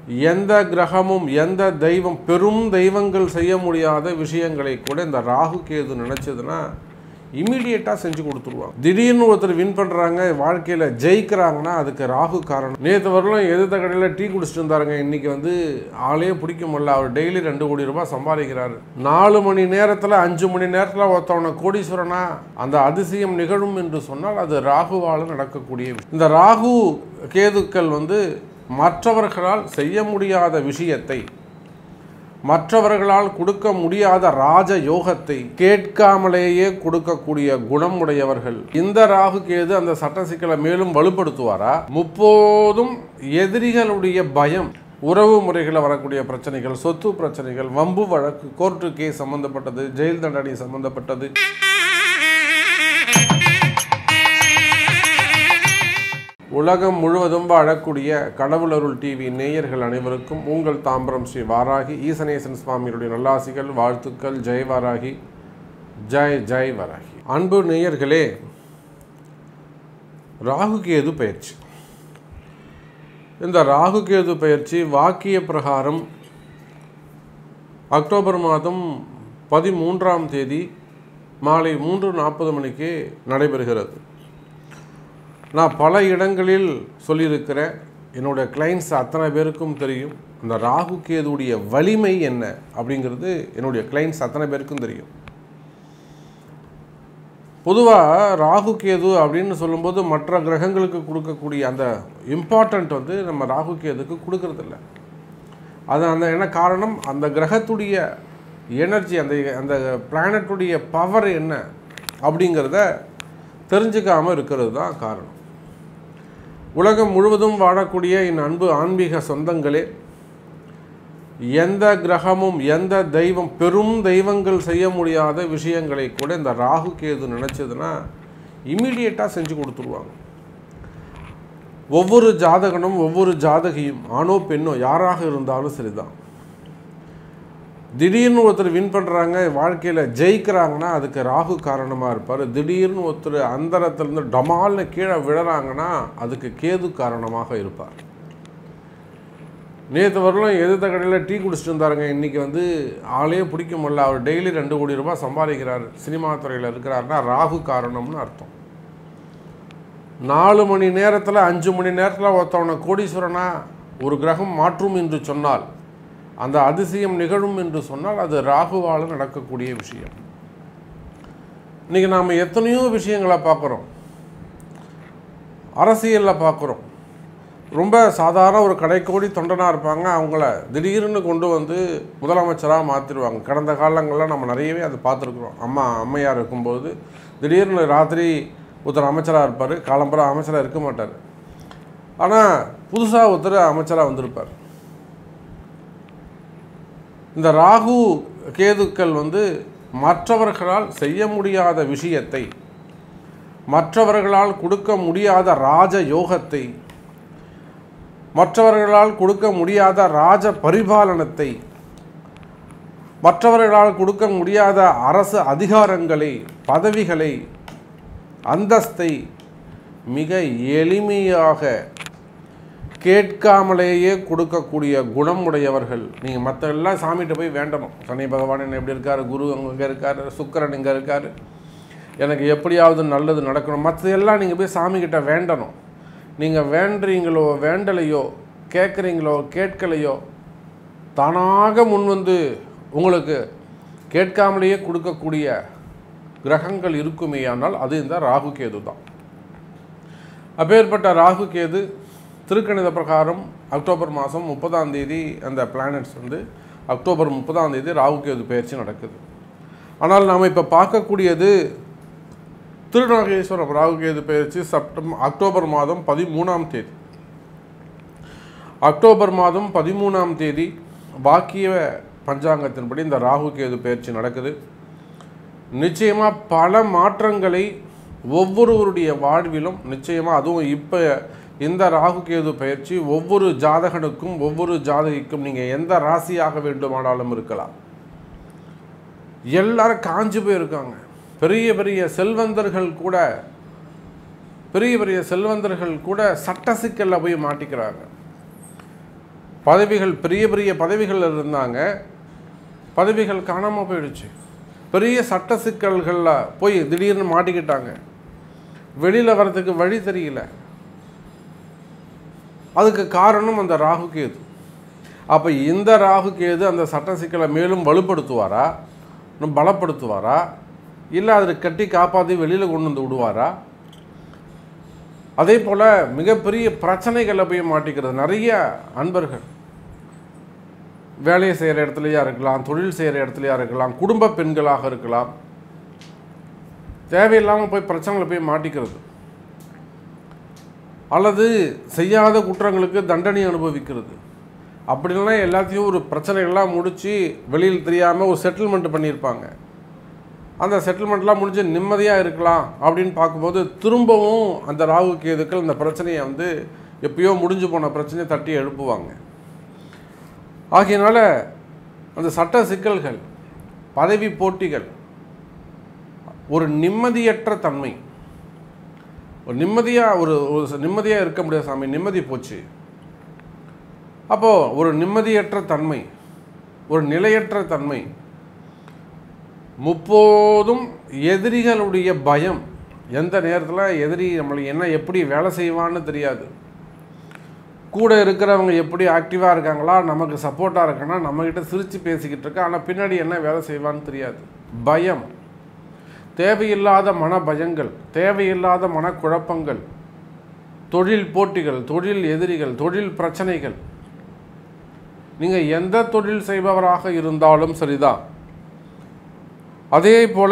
எந்த கிரகமும் எந்த தெய்வம் பெரும் தெய்வங்கள் செய்ய முடியாத விஷயங்களை கூட இந்த ராகு கேது நினச்சதுன்னா இமீடியட்டாக செஞ்சு கொடுத்துருவாங்க திடீர்னு ஒருத்தர் வின் பண்ணுறாங்க வாழ்க்கையில் ஜெயிக்கிறாங்கன்னா அதுக்கு ராகு காரணம் நேற்று வரலாம் எதிர்த்த கடையில் டீ குடிச்சிட்டு இருந்தாருங்க இன்னைக்கு வந்து ஆளே பிடிக்க முடியல அவர் டெய்லி ரெண்டு கோடி ரூபாய் சம்பாதிக்கிறாரு நாலு மணி நேரத்தில் அஞ்சு மணி நேரத்தில் ஒருத்தவனை கோடீஸ்வரனா அந்த அதிசயம் நிகழும் என்று சொன்னால் அது ராகுவால் நடக்கக்கூடிய விஷயம். இந்த ராகு கேதுக்கள் வந்து மற்றவர்களால் செய்ய முடியாத விஷயத்தை மற்றவர்களால் கொடுக்க முடியாத ராஜ யோகத்தை கேட்காமலேயே கொடுக்கக்கூடிய குணம் உடையவர்கள் இந்த ராகு கேது அந்த சட்ட சிக்கலை மேலும் வலுப்படுத்துவாரா முப்போதும் எதிரிகளுடைய பயம் உறவு முறைகளில் வரக்கூடிய பிரச்சனைகள் சொத்து பிரச்சனைகள் வம்பு வழக்கு கோர்ட்டு கேஸ் சம்பந்தப்பட்டது ஜெயில் தண்டனை சம்பந்தப்பட்டது உலகம் முழுவதும் வாழக்கூடிய கடவுளருள் டிவி நேயர்கள் அனைவருக்கும் உங்கள் தாம்பரம் ஸ்ரீ வாராகி ஈசனேசன் சுவாமியுடைய நல்லாசிகள் வாழ்த்துக்கள் ஜெய் வாராகி ஜெய் ஜெய் வாராகி அன்பு நேயர்களே ராகுகேது பயிற்சி இந்த ராகுகேது பயிற்சி வாக்கிய பிரகாரம் அக்டோபர் மாதம் பதிமூன்றாம் தேதி மாலை மூன்று நாற்பது மணிக்கு நடைபெறுகிறது நான் பல இடங்களில் சொல்லியிருக்கிறேன் என்னோட கிளைண்ட்ஸ் அத்தனை பேருக்கும் தெரியும் இந்த ராகு கேதுடைய வலிமை என்ன அப்படிங்கிறது என்னுடைய கிளைண்ட்ஸ் அத்தனை பேருக்கும் தெரியும் பொதுவாக ராகு கேது அப்படின்னு சொல்லும்போது மற்ற கிரகங்களுக்கு கொடுக்கக்கூடிய அந்த இம்பார்ட்டண்ட் வந்து நம்ம ராகு கேதுக்கு கொடுக்கறதில்ல அது அந்த என்ன காரணம் அந்த கிரகத்துடைய எனர்ஜி அந்த அந்த பிளானட்டுடைய பவர் என்ன அப்படிங்கிறத தெரிஞ்சுக்காமல் இருக்கிறது தான் காரணம் உலகம் முழுவதும் வாழக்கூடிய என் அன்பு ஆன்மீக சொந்தங்களே எந்த கிரகமும் எந்த தெய்வம் பெரும் தெய்வங்கள் செய்ய முடியாத விஷயங்களை கூட இந்த ராகு கேது நினச்சதுன்னா இமீடியட்டாக செஞ்சு கொடுத்துருவாங்க ஒவ்வொரு ஜாதகனும் ஒவ்வொரு ஜாதகியும் ஆணோ பெண்ணோ யாராக இருந்தாலும் சரிதான் திடீர்னு ஒருத்தர் வின் பண்ணுறாங்க வாழ்க்கையில் ஜெயிக்கிறாங்கன்னா அதுக்கு ராகு காரணமாக இருப்பார் திடீர்னு ஒருத்தர் அந்தரத்துலேருந்து டமால்னு கீழே விழுறாங்கன்னா அதுக்கு கேது காரணமாக இருப்பார் நேற்று வரலாம் எதிர்த்த கடையில் டீ குடிச்சிட்டு இருந்தாருங்க இன்றைக்கி வந்து ஆளே பிடிக்க முடியல அவர் டெய்லி ரெண்டு கோடி ரூபாய் சம்பாதிக்கிறார் சினிமா துறையில் இருக்கிறாருன்னா ராகு காரணம்னு அர்த்தம் நாலு மணி நேரத்தில் அஞ்சு மணி நேரத்தில் ஒருத்தவனை கோடீஸ்வரனா ஒரு கிரகம் மாற்றும் என்று சொன்னால் அந்த அதிசயம் நிகழும் என்று சொன்னால் அது ராகுவால் நடக்கக்கூடிய விஷயம் இன்றைக்கி நாம் எத்தனையோ விஷயங்களை பார்க்குறோம் அரசியலில் பார்க்குறோம் ரொம்ப சாதாரண ஒரு கடைக்கோடி தொண்டனாக இருப்பாங்க அவங்கள திடீர்னு கொண்டு வந்து முதலமைச்சராக மாற்றிடுவாங்க கடந்த காலங்களில் நம்ம நிறையவே அதை பார்த்துருக்குறோம் அம்மா அம்மையார் இருக்கும்போது திடீர்னு ராத்திரி ஒருத்தர் அமைச்சராக இருப்பார் காலம்புற அமைச்சராக இருக்க மாட்டார் ஆனால் புதுசாக ஒருத்தர் அமைச்சராக வந்திருப்பார் இந்த ராகு கேதுக்கள் வந்து மற்றவர்களால் செய்ய முடியாத விஷயத்தை மற்றவர்களால் கொடுக்க முடியாத ராஜ யோகத்தை மற்றவர்களால் கொடுக்க முடியாத ராஜ பரிபாலனத்தை மற்றவர்களால் கொடுக்க முடியாத அரசு அதிகாரங்களை பதவிகளை அந்தஸ்தை மிக எளிமையாக கேட்காமலேயே கொடுக்கக்கூடிய குணம் உடையவர்கள் நீங்கள் மற்ற எல்லாம் சாமிகிட்ட போய் வேண்டணும் சனி பகவான் என்ன எப்படி இருக்கார் குரு அங்கே இருக்கார் சுக்கரன் இங்கே இருக்கார் எனக்கு எப்படியாவது நல்லது நடக்கணும் மற்ற எல்லாம் நீங்கள் போய் சாமிக்கிட்ட வேண்டணும் நீங்கள் வேண்டுறீங்களோ வேண்டலையோ கேட்குறீங்களோ கேட்கலையோ தானாக முன் வந்து உங்களுக்கு கேட்காமலேயே கொடுக்கக்கூடிய கிரகங்கள் இருக்குமேயானால் அது இந்த ராகு கேது தான் அப்பேற்பட்ட ராகு கேது திருக்கணித பிரகாரம் அக்டோபர் மாதம் முப்பதாம் தேதி அந்த பிளானட்ஸ் வந்து அக்டோபர் முப்பதாம் தேதி ராகு கேது பயிற்சி நடக்குது ஆனால் நாம் இப்போ பார்க்கக்கூடியது திருநாகேஸ்வரம் ராகுகேது பயிற்சி செப்டம்பர் அக்டோபர் மாதம் பதிமூணாம் தேதி அக்டோபர் மாதம் பதிமூணாம் தேதி வாக்கிய பஞ்சாங்கத்தின்படி இந்த ராகுகேது பயிற்சி நடக்குது நிச்சயமாக பல மாற்றங்களை ஒவ்வொருவருடைய வாழ்விலும் நிச்சயமாக அதுவும் இப்போ இந்த ராகுகேது பயிற்சி ஒவ்வொரு ஜாதகனுக்கும் ஒவ்வொரு ஜாதகிக்கும் நீங்கள் எந்த ராசியாக வேண்டுமானாலும் இருக்கலாம் எல்லாரும் காஞ்சு போயிருக்காங்க பெரிய பெரிய செல்வந்தர்கள் கூட பெரிய பெரிய செல்வந்தர்கள் கூட சட்ட சிக்கலில் போய் மாட்டிக்கிறாங்க பதவிகள் பெரிய பெரிய பதவிகள் இருந்தாங்க பதவிகள் காணாமல் போயிடுச்சு பெரிய சட்ட சிக்கல்களில் போய் திடீர்னு மாட்டிக்கிட்டாங்க வெளியில் வர்றதுக்கு வழி தெரியல அதுக்கு காரணம் அந்த ராகு கேது அப்போ இந்த ராகு கேது அந்த சட்ட சிக்கலை மேலும் வலுப்படுத்துவாரா இன்னும் பலப்படுத்துவாரா இல்லை அதில் கட்டி காப்பாற்றி வெளியில் கொண்டு வந்து விடுவாரா அதே போல் மிகப்பெரிய பிரச்சனைகளில் போய் மாட்டிக்கிறது நிறைய அன்பர்கள் வேலையை செய்கிற இடத்துலையா இருக்கலாம் தொழில் செய்கிற இடத்துலையா இருக்கலாம் குடும்ப பெண்களாக இருக்கலாம் தேவையில்லாமல் போய் பிரச்சனைகளை போய் மாட்டிக்கிறது அல்லது செய்யாத குற்றங்களுக்கு தண்டனை அனுபவிக்கிறது அப்படின்னா எல்லாத்தையும் ஒரு பிரச்சனைகள்லாம் முடித்து வெளியில் தெரியாமல் ஒரு செட்டில்மெண்ட் பண்ணியிருப்பாங்க அந்த செட்டில்மெண்ட்லாம் முடிஞ்சு நிம்மதியாக இருக்கலாம் அப்படின்னு பார்க்கும்போது திரும்பவும் அந்த ராகு கேதுக்கள் அந்த பிரச்சனையை வந்து எப்பயோ முடிஞ்சு போன பிரச்சனையை தட்டி எழுப்புவாங்க ஆகையினால அந்த சட்ட சிக்கல்கள் பதவி போட்டிகள் ஒரு நிம்மதியற்ற தன்மை ஒரு நிம்மதியாக ஒரு ஒரு நிம்மதியாக இருக்க முடியாது சாமி நிம்மதி போச்சு அப்போது ஒரு நிம்மதியற்ற தன்மை ஒரு நிலையற்ற தன்மை முப்போதும் எதிரிகளுடைய பயம் எந்த நேரத்தில் எதிரி நம்மளை என்ன எப்படி வேலை செய்வான்னு தெரியாது கூட இருக்கிறவங்க எப்படி ஆக்டிவாக இருக்காங்களா நமக்கு சப்போர்ட்டாக இருக்கானா நம்மக்கிட்ட சிரித்து பேசிக்கிட்டு இருக்கா ஆனால் பின்னாடி என்ன வேலை செய்வான்னு தெரியாது பயம் தேவையில்லாத மன பயங்கள் தேவையில்லாத மனக்குழப்பங்கள் தொழில் போட்டிகள் தொழில் எதிரிகள் தொழில் பிரச்சனைகள் நீங்கள் எந்த தொழில் செய்பவராக இருந்தாலும் சரிதான் அதே போல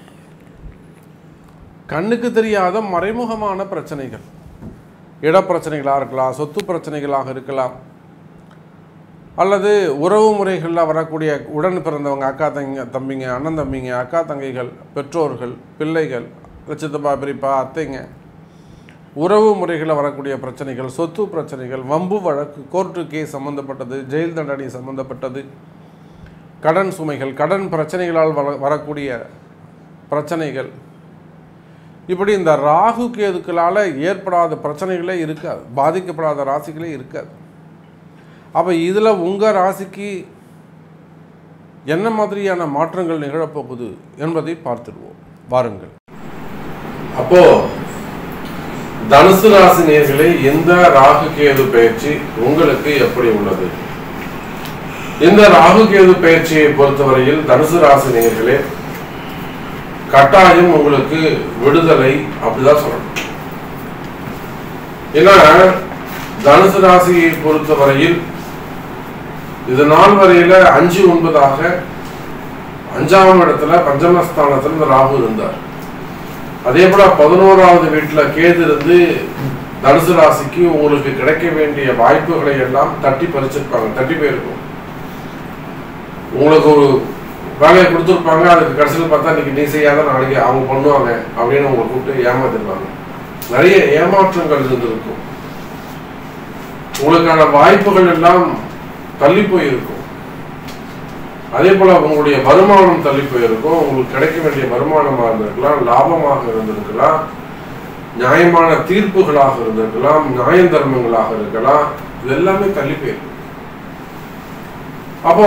கண்ணுக்கு தெரியாத மறைமுகமான பிரச்சனைகள் இடப்பிரச்சனைகளாக இருக்கலாம் சொத்து பிரச்சனைகளாக இருக்கலாம் அல்லது உறவு முறைகளில் வரக்கூடிய உடன் பிறந்தவங்க அக்கா தங்க தம்பிங்க அண்ணன் தம்பிங்க அக்கா தங்கைகள் பெற்றோர்கள் பிள்ளைகள் சித்தப்பா பெரியப்பா அத்தைங்க உறவு முறைகளில் வரக்கூடிய பிரச்சனைகள் சொத்து பிரச்சனைகள் வம்பு வழக்கு கோர்ட்டு கேஸ் சம்மந்தப்பட்டது ஜெயில் தண்டனை சம்மந்தப்பட்டது கடன் சுமைகள் கடன் பிரச்சனைகளால் வர வரக்கூடிய பிரச்சனைகள் இப்படி இந்த ராகு கேதுக்களால் ஏற்படாத பிரச்சனைகளே இருக்காது பாதிக்கப்படாத ராசிகளே இருக்காது அப்போ இதில் உங்கள் ராசிக்கு என்ன மாதிரியான மாற்றங்கள் நிகழப்போகுது என்பதை பார்த்துடுவோம் வாருங்கள் அப்போ தனுசு ராசி நேர்களே இந்த ராகு கேது பயிற்சி உங்களுக்கு எப்படி உள்ளது இந்த ராகு கேது பயிற்சியை பொறுத்தவரையில் தனுசு ராசி நேர்களே கட்டாயம் உங்களுக்கு விடுதலை அப்படிதான் சொல்லணும் ஏன்னா தனுசு ராசியை பொறுத்தவரையில் இது நாள் வரையில அஞ்சு ஒன்பதாக அஞ்சாம் இடத்துல பஞ்சமஸ்தானத்துல இந்த ராகு இருந்தார் அதே போல பதினோராவது வீட்டுல கேது இருந்து தனுசு ராசிக்கு உங்களுக்கு கிடைக்க வேண்டிய வாய்ப்புகளை எல்லாம் தட்டி பறிச்சிருப்பாங்க தட்டி போயிருக்கும் உங்களுக்கு ஒரு வேலையை கொடுத்துருப்பாங்க அதுக்கு கடைசியில் பார்த்தா இன்னைக்கு நீ செய்யாத நாளைக்கு அவங்க பண்ணுவாங்க அப்படின்னு உங்களை கூப்பிட்டு ஏமாத்திருப்பாங்க நிறைய ஏமாற்றங்கள் இருந்திருக்கும் உங்களுக்கான வாய்ப்புகள் எல்லாம் தள்ளி போயிருக்கும் அதே போல உங்களுடைய வருமானம் தள்ளி போயிருக்கும் உங்களுக்கு கிடைக்க வேண்டிய வருமானமாக இருந்திருக்கலாம் லாபமாக இருந்திருக்கலாம் நியாயமான தீர்ப்புகளாக இருந்திருக்கலாம் நியாய தர்மங்களாக இருக்கலாம் இது எல்லாமே தள்ளி போயிருக்கும் அப்போ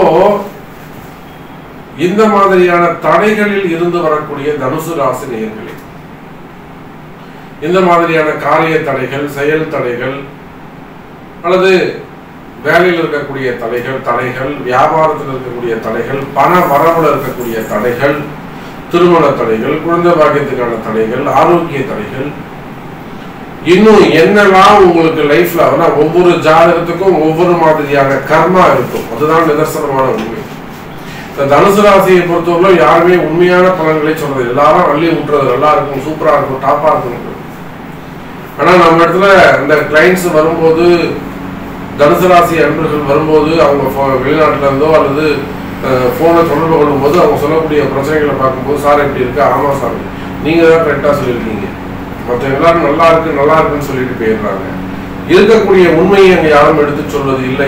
இந்த மாதிரியான தடைகளில் இருந்து வரக்கூடிய தனுசு ராசி நேயர்களே இந்த மாதிரியான காரிய தடைகள் செயல் தடைகள் அல்லது வேலையில் இருக்கக்கூடிய தடைகள் தடைகள் வியாபாரத்தில் இருக்கக்கூடிய தடைகள் பண வரவுல இருக்கக்கூடிய தடைகள் திருமண தடைகள் குழந்தை பாக்கியத்துக்கான தடைகள் ஆரோக்கிய தடைகள் இன்னும் என்னெல்லாம் உங்களுக்கு லைஃப்ல ஆனா ஒவ்வொரு ஜாதகத்துக்கும் ஒவ்வொரு மாதிரியான கர்மா இருக்கும் அதுதான் நிதர்சனமான உண்மை இந்த தனுசு ராசியை பொறுத்தவரை யாருமே உண்மையான பலன்களை சொல்றது எல்லாரும் அள்ளி விட்டுறது நல்லா இருக்கும் சூப்பரா இருக்கும் டாப்பா இருக்கும் ஆனா நம்ம இடத்துல இந்த கிளைண்ட்ஸ் வரும்போது தனுசு ராசி அன்பர்கள் வரும்போது அவங்க phone- வெளிநாட்டுல இருந்தோ அல்லது ஃபோனை தொடர்பு கொள்ளும்போது அவங்க சொல்லக்கூடிய பிரச்சனைகளை பார்க்கும்போது சார் எப்படி இருக்கு ஆமா சார் நீங்க தான் கரெக்டாக சொல்லியிருக்கீங்க மற்ற எல்லாரும் நல்லா இருக்கு நல்லா இருக்குன்னு சொல்லிட்டு போயிடுறாங்க இருக்கக்கூடிய உண்மையை அங்க யாரும் எடுத்து சொல்வது இல்லை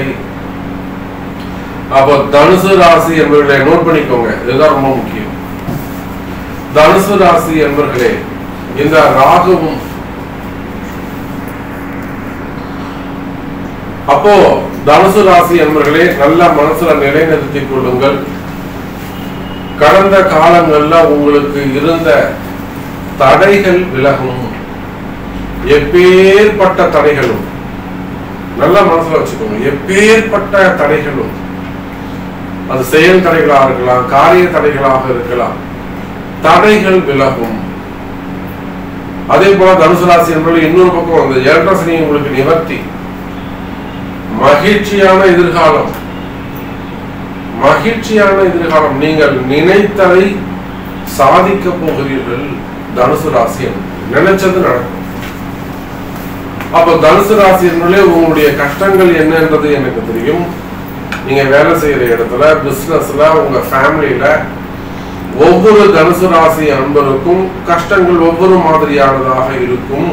அப்போ தனுசு ராசி என்பவர்களை நோட் பண்ணிக்கோங்க இதுதான் ரொம்ப முக்கியம் தனுசு ராசி என்பர்களே இந்த ராகுவும் அப்போ தனுசு ராசி என்பர்களே நல்ல மனசுல நிலைநிறுத்திக் கொள்ளுங்கள் கடந்த காலங்கள்ல உங்களுக்கு இருந்த தடைகள் விலகும் எப்பேற்பட்ட தடைகளும் நல்ல மனசுல வச்சுக்கோங்க எப்பேற்பட்ட தடைகளும் அது செயல் தடைகளாக இருக்கலாம் காரிய தடைகளாக இருக்கலாம் தடைகள் விலகும் அதே போல தனுசு ராசி என்பது இன்னொரு பக்கம் அந்த ஏழரை சனி உங்களுக்கு நிவர்த்தி மகிழ்ச்சியான எதிர்காலம் மகிழ்ச்சியான எதிர்காலம் நீங்கள் நினைத்ததை சாதிக்க போகிறீர்கள் தனுசு ராசி என்பது. நினைச்சது நடக்கும் அப்ப தனுசு ராசி என்பதிலே உங்களுடைய கஷ்டங்கள் என்னன்றது எனக்கு தெரியும் நீங்க வேலை செய்யற இடத்துல பிசினஸ்ல உங்க ஃபேமிலியில ஒவ்வொரு தனுசு ராசி அன்பருக்கும் கஷ்டங்கள் ஒவ்வொரு மாதிரியானதாக இருக்கும்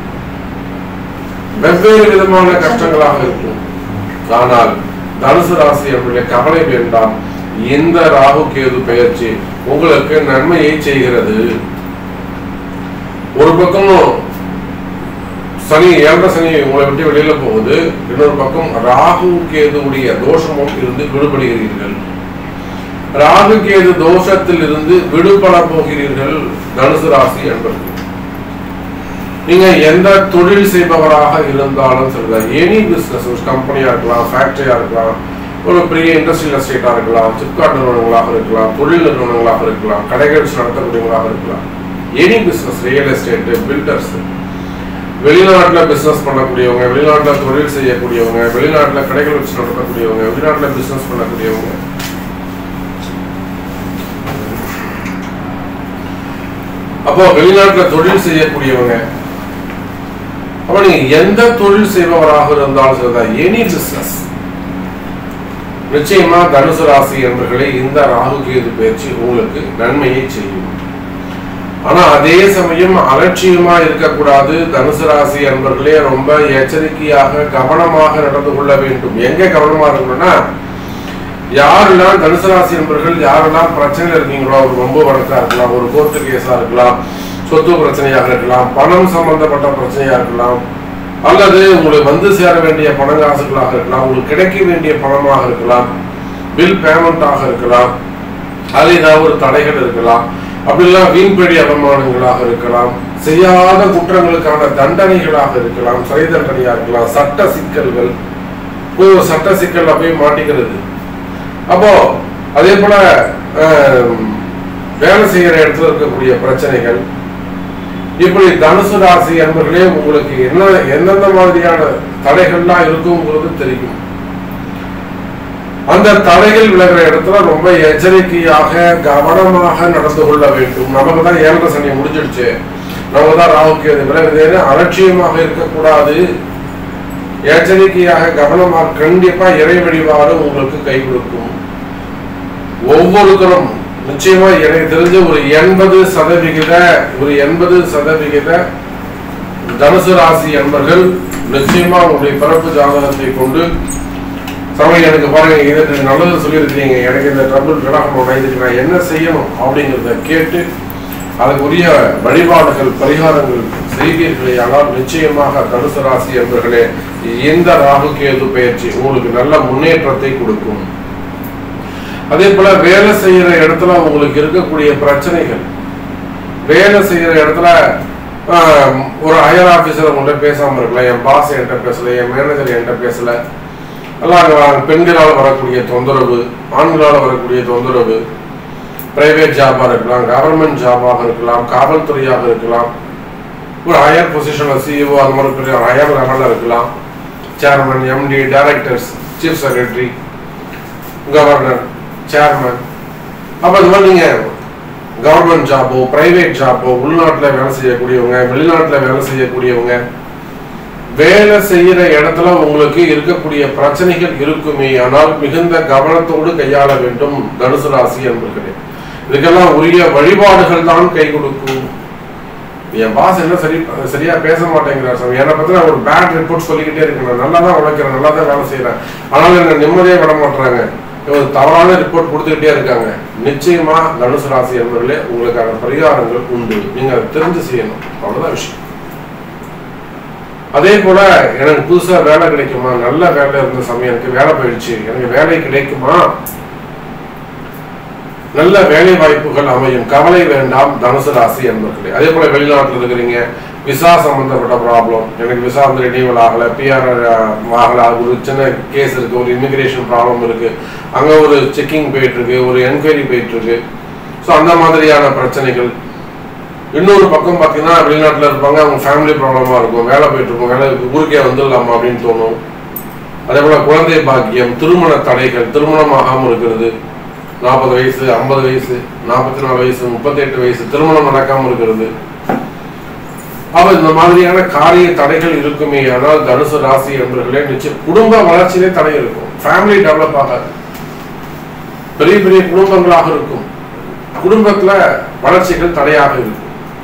வெவ்வேறு விதமான கஷ்டங்களாக இருக்கும் ஆனால் தனுசு ராசி அப்படிய கவலை வேண்டாம் இந்த ராகு கேது பெயர்ச்சி உங்களுக்கு நன்மையை செய்கிறது ஒரு பக்கம் சனி ஏழரை சனி உங்களை விட்டு வெளியில போகுது இன்னொரு பக்கம் ராகு கேதுவுடைய தோஷமும் இருந்து விடுபடுகிறீர்கள் ராகு கேது தோஷத்தில் இருந்து விடுபட போகிறீர்கள் தனுசு ராசி என்பது நீங்க எந்த தொழில் செய்பவராக இருந்தாலும் சரிதான் எனி பிசினஸ் ஒரு கம்பெனியா இருக்கலாம் ஃபேக்டரியா இருக்கலாம் ஒரு பெரிய இண்டஸ்ட்ரியல் எஸ்டேட்டா இருக்கலாம் சிப்காட் நிறுவனங்களாக இருக்கலாம் தொழில் நிறுவனங்களாக இருக்கலாம் கடைகள் வச்சு நடத்தக்கூடியவங்களாக இருக்கலாம் any business real estate builders வெளிநாட்டுல பிசினஸ் பண்ணக்கூடியவங்க வெளிநாட்டுல தொழில் செய்யக்கூடியவங்க வெளிநாட்டுல கடைகள் வச்சு நடத்தக்கூடியவங்க வெளிநாட்டுல பிசினஸ் பண்ணக்கூடியவங்க அப்போ வெளிநாட்டுல தொழில் செய்யக்கூடியவங்க அப்ப நீங்க எந்த தொழில் செய்பவராக இருந்தாலும் சரிதான் எனி பிசினஸ் நிச்சயமா தனுசு ராசி என்பர்களே இந்த ராகு கேது பயிற்சி உங்களுக்கு நன்மையை செய்யும் ஆனா அதே சமயம் அலட்சியமா இருக்கக்கூடாது தனுசு ராசி அன்பர்களே ரொம்ப எச்சரிக்கையாக கவனமாக நடந்து கொள்ள வேண்டும் எங்க கவனமா இருக்கணும்னா யாரெல்லாம் தனுசு ராசி என்பர்கள் யாரெல்லாம் பிரச்சனையில் இருக்கீங்களோ ஒரு ரொம்ப வழக்கா இருக்கலாம் ஒரு கோர்ட்டு கேஸா இருக்கலாம் சொத்து பிரச்சனையாக இருக்கலாம் பணம் சம்பந்தப்பட்ட பிரச்சனையா இருக்கலாம் அல்லது உங்களுக்கு வந்து சேர வேண்டிய பண காசுகளாக இருக்கலாம் உங்களுக்கு கிடைக்க வேண்டிய பணமாக இருக்கலாம் பில் பேமெண்டாக இருக்கலாம் அது ஏதாவது ஒரு தடைகள் இருக்கலாம் அப்படிலாம் வீண்படி அவமானங்களாக இருக்கலாம் செய்யாத குற்றங்களுக்கான தண்டனைகளாக இருக்கலாம் சிறை தண்டனையா இருக்கலாம் சட்ட சிக்கல்கள் போய் ஒரு சட்ட சிக்கல்ல போய் மாட்டிக்கிறது அப்போ அதே போல அஹ், வேலை செய்யற இடத்துல இருக்கக்கூடிய பிரச்சனைகள் இப்படி தனுசு ராசி அன்பர்களே உங்களுக்கு என்ன எந்தெந்த மாதிரியான தடைகள்லாம் இருக்குங்கிறது தெரியும் அந்த தடைகள் விலகிற இடத்துல ரொம்ப எச்சரிக்கையாக கவனமாக நடந்து கொள்ள வேண்டும் நமக்கு தான் ஏழரை சனி முடிஞ்சிடுச்சு நமக்கு தான் ராவுக்கு அது விலகுதுன்னு அலட்சியமாக இருக்கக்கூடாது எச்சரிக்கையாக கவனமாக கண்டிப்பா இறை வழிபாடு உங்களுக்கு கை கொடுக்கும் ஒவ்வொருத்தரும் நிச்சயமா எனக்கு தெரிஞ்ச ஒரு எண்பது சதவிகித ஒரு எண்பது சதவிகித தனுசு ராசி என்பர்கள் நிச்சயமா உங்களுடைய பிறப்பு ஜாதகத்தை கொண்டு சமயம் எனக்கு பாருங்க இதுக்கு நல்லது சொல்லியிருக்கீங்க எனக்கு இந்த ட்ரபிள் விலகணும் இதுக்கு நான் என்ன செய்யணும் அப்படிங்கிறத கேட்டு அதுக்குரிய வழிபாடுகள் பரிகாரங்கள் செய்வீர்களே ஆனால் நிச்சயமாக தனுசு ராசி என்பர்களே இந்த ராகு கேது பயிற்சி உங்களுக்கு நல்ல முன்னேற்றத்தை கொடுக்கும் அதே போல வேலை செய்யற இடத்துல உங்களுக்கு இருக்கக்கூடிய பிரச்சனைகள் வேலை செய்யற இடத்துல ஆஹ், ஒரு ஹையர் ஆபீசர் உங்கள்கிட்ட பேசாம இருக்கலாம் என் பாஸ் என்கிட்ட பேசல என் மேனேஜர் என்கிட்ட பேசல எல்லாம் அங்க பெண்களால் வரக்கூடிய தொந்தரவு ஆண்களால் வரக்கூடிய தொந்தரவு பிரைவேட் ஜாபா இருக்கலாம் கவர்மெண்ட் ஜாபாக இருக்கலாம் காவல்துறையாக இருக்கலாம் ஒரு ஹையர் பொசிஷன்ல சிஇஓ அந்த மாதிரி பெரிய ஹையர் லெவலில் இருக்கலாம் chairman MD directors chief secretary governor chairman அப்போ இந்த மாதிரி நீங்கள் கவர்மெண்ட் ஜாபோ பிரைவேட் ஜாபோ உள்நாட்டில் வேலை செய்யக்கூடியவங்க வெளிநாட்டில் வேலை செய்யக்கூடியவங்க வேலை செய்யற இடத்துல உங்களுக்கு இருக்கக்கூடிய பிரச்சனைகள் இருக்குமே ஆனால் மிகுந்த கவனத்தோடு கையாள வேண்டும் தனுசு ராசி என்பர்களே இதுக்கெல்லாம் உரிய வழிபாடுகள் தான் கை கொடுக்கும் என் பாஸ் என்ன சரி சரியா பேச மாட்டேங்கிறார் சாமி என்னை பத்தி நான் ஒரு பேட் ரிப்போர்ட் சொல்லிக்கிட்டே இருக்கேன் நான் நல்லா தான் உழைக்கிறேன் நல்லா தான் வேலை செய்யறேன் ஆனாலும் என்ன நிம்மதியே விட மாட்டாங்க ஒரு தவறான ரிப்போர்ட் கொடுத்துக்கிட்டே இருக்காங்க நிச்சயமா தனுசு ராசி என்பவர்களே உங்களுக்கான பரிகாரங்கள் உண்டு நீங்க அதை தெரிஞ்சு செய்யணும் அவ்வளவுதான் விஷயம் அதே போல எனக்கு புதுசா வேலை கிடைக்குமா நல்ல வேலை இருந்த சமயம் எனக்கு வேலை போயிடுச்சு எனக்கு வேலை கிடைக்குமா நல்ல வேலை வாய்ப்புகள் அமையும் கவலை வேண்டாம் தனுசு ராசி என்பர்களே அதே போல வெளிநாட்டில் இருக்கிறீங்க விசா சம்பந்தப்பட்ட ப்ராப்ளம் எனக்கு விசா வந்து ரெனியூவல் ஆகல பிஆர் ஆகல அது ஒரு சின்ன கேஸ் இருக்கு ஒரு இமிகிரேஷன் ப்ராப்ளம் இருக்கு அங்க ஒரு செக்கிங் போயிட்டு இருக்கு ஒரு என்கொயரி போயிட்டு இருக்கு ஸோ அந்த மாதிரியான பிரச்சனைகள் இன்னொரு பக்கம் பார்த்தீங்கன்னா வெளிநாட்டில் இருப்பாங்க அவங்க ஃபேமிலி ப்ராப்ளமாக இருக்கும் வேலை போயிட்டு இருக்கும் வேலை ஊருக்கே வந்துடலாமா அப்படின்னு தோணும் அதே போல குழந்தை பாக்கியம் திருமண தடைகள் திருமணம் ஆகாமல் இருக்கிறது நாற்பது வயசு ஐம்பது வயசு நாற்பத்தி நாலு வயசு முப்பத்தெட்டு வயசு திருமணம் நடக்காமல் இருக்கிறது அப்ப இந்த மாதிரியான காரிய தடைகள் இருக்குமே ஆனால் தனுசு ராசி என்பர்களே நிச்சயம் குடும்ப வளர்ச்சியிலே தடை இருக்கும் ஃபேமிலி டெவலப் ஆகாது பெரிய பெரிய குடும்பங்களாக இருக்கும் குடும்பத்துல வளர்ச்சிகள் தடையாக இருக்கும்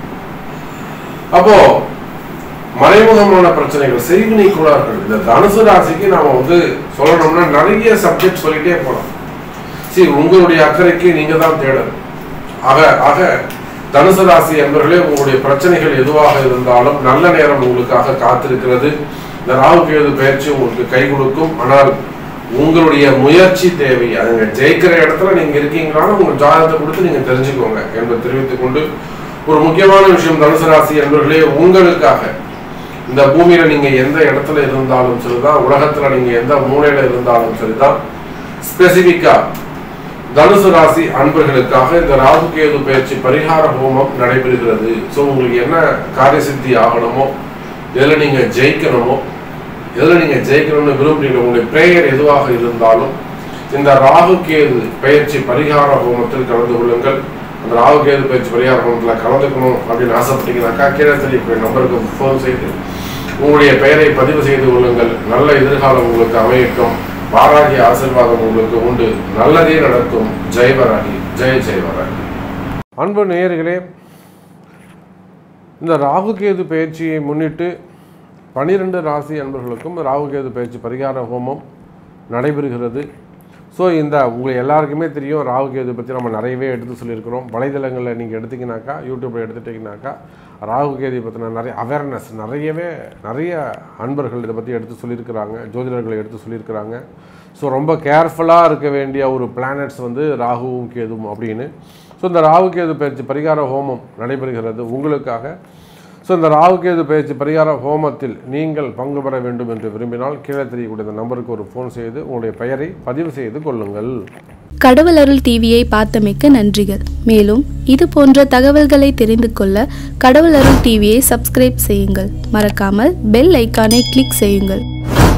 அப்போ மறைமுகமான பிரச்சனைகள் செய்வினை கோளாறுகள் இந்த தனுசு ராசிக்கு நாம வந்து சொல்லணும்னா நிறைய சப்ஜெக்ட் சொல்லிட்டே போலாம் சரி உங்களுடைய அக்கறைக்கு நீங்க தான் தேடல் ஆக ஆக தனுசு ராசி என்பர்களே உங்களுடைய பிரச்சனைகள் எதுவாக இருந்தாலும் நல்ல நேரம் உங்களுக்காக காத்திருக்கிறது இந்த ராகு கேது பயிற்சி உங்களுக்கு கை கொடுக்கும் ஆனால் உங்களுடைய முயற்சி தேவை அதுங்க ஜெயிக்கிற இடத்துல நீங்க இருக்கீங்களான்னு உங்க ஜாதகத்தை கொடுத்து நீங்க தெரிஞ்சுக்கோங்க என்பதை தெரிவித்துக் கொண்டு ஒரு முக்கியமான விஷயம் தனுசு ராசி என்பர்களே உங்களுக்காக இந்த பூமியில நீங்க எந்த இடத்துல இருந்தாலும் சரிதான் உலகத்துல நீங்க எந்த மூலையில இருந்தாலும் சரிதான் ஸ்பெசிபிக்கா தனுசு ராசி அன்பர்களுக்காக இந்த ராகு கேது பயிற்சி பரிகார ஹோமம் நடைபெறுகிறது ஸோ உங்களுக்கு என்ன காரிய சித்தி ஆகணுமோ எதில் நீங்க ஜெயிக்கணுமோ எதில் நீங்க ஜெயிக்கணும்னு விரும்புறீங்க உங்களுடைய பிரேயர் எதுவாக இருந்தாலும் இந்த ராகு கேது பயிற்சி பரிகார ஹோமத்தில் கலந்து கொள்ளுங்கள் அந்த ராகு கேது பயிற்சி பரிகார ஹோமத்தில் கலந்துக்கணும் அப்படின்னு ஆசைப்பட்டீங்கன்னாக்கா கீழே தெரியக்கூடிய நம்பருக்கு ஃபோன் செய்து உங்களுடைய பெயரை பதிவு செய்து கொள்ளுங்கள் நல்ல எதிர்காலம் உங்களுக்கு அமையட்டும் வாராகி ஆசீர்வாதம் உங்களுக்கு உண்டு நல்லதே நடக்கும் ஜெய் வராகி ஜெய் ஜெய் வராகி அன்பு நேயர்களே இந்த ராகுகேது பயிற்சியை முன்னிட்டு பனிரெண்டு ராசி அன்பர்களுக்கும் ராகுகேது பயிற்சி பரிகார ஹோமம் நடைபெறுகிறது ஸோ இந்த உங்களுக்கு எல்லாருக்குமே தெரியும் ராகுகேது பற்றி நம்ம நிறையவே எடுத்து சொல்லியிருக்கிறோம் வலைதளங்களில் நீங்கள் எடுத்தீங்கன்னாக்கா யூடியூப்பில் எடுத்துட்டிங்கனாக்கா ராகுகேது பற்றின நிறைய அவேர்னஸ் நிறையவே நிறைய அன்பர்கள் இதை பற்றி எடுத்து சொல்லியிருக்கிறாங்க ஜோதிடர்கள் எடுத்து சொல்லியிருக்கிறாங்க ஸோ ரொம்ப கேர்ஃபுல்லாக இருக்க வேண்டிய ஒரு பிளானட்ஸ் வந்து ராகுவும் கேதுவும் அப்படின்னு ஸோ இந்த ராகுகேது பயிற்சி பரிகார ஹோமம் நடைபெறுகிறது உங்களுக்காக ஸோ இந்த ராகுகேது பயிற்சி பரிகார ஹோமத்தில் நீங்கள் பங்கு பெற வேண்டும் என்று விரும்பினால் கீழே தெரியக்கூடிய இந்த நம்பருக்கு ஒரு ஃபோன் செய்து உங்களுடைய பெயரை பதிவு செய்து கொள்ளுங்கள் கடவுள் அருள் டிவியை பார்த்தமைக்க நன்றிகள் மேலும் இது போன்ற தகவல்களை தெரிந்து கொள்ள கடவுள் அருள் டிவியை சப்ஸ்கிரைப் செய்யுங்கள் மறக்காமல் பெல் ஐக்கானை கிளிக் செய்யுங்கள்